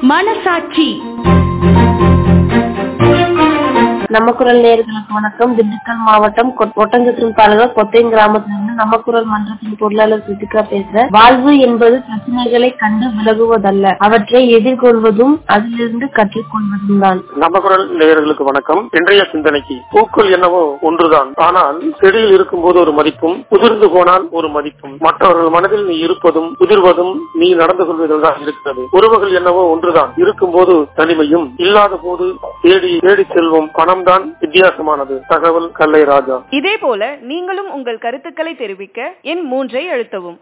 மனசாட்சி நம்ம குரல் நேயர்களுக்கு வணக்கம் திண்டுக்கல் மாவட்டம் கொட்- ஒட்டஞ்சத்திரம் தாலுகா கொத்தையம் கிராமத்திலிருந்து நம்ம குரல் மன்றத்தின் பொருளாளர் சுத்திகா பேசுறேன் வாழ்வு என்பது பிரச்சனைகளை கண்டு விலகுவதல்ல அவற்றை எதிர்கொள்வதும் அதிலிருந்து கற்றுக்கொள்வதும் தான் நம்ம குரல் நேயர்களுக்கு வணக்கம் இன்றைய சிந்தனைக்கு பூக்கள் என்னவோ ஒன்றுதான் ஆனால் செடியில் இருக்கும்போது ஒரு மதிப்பும் உதிர்ந்து போனால் ஒரு மதிப்பும் மற்றவர்கள் மனதில் நீ இருப்பதும் உதிர்வதும் நீ நடந்து கொள்வதில் தான் இருக்கிறது உறவுகள் என்னவோ ஒன்றுதான் இருக்கும்போது தனிமையும் இல்லாத போது தேடி தேடி செல்வம் பணம்தான் வித்தியாசமானது தகவல் கல்லை ராஜா இதே போல நீங்களும் உங்கள் கருத்துக்களை தெரிவிக்க எண் மூன்றை அழுத்தவும்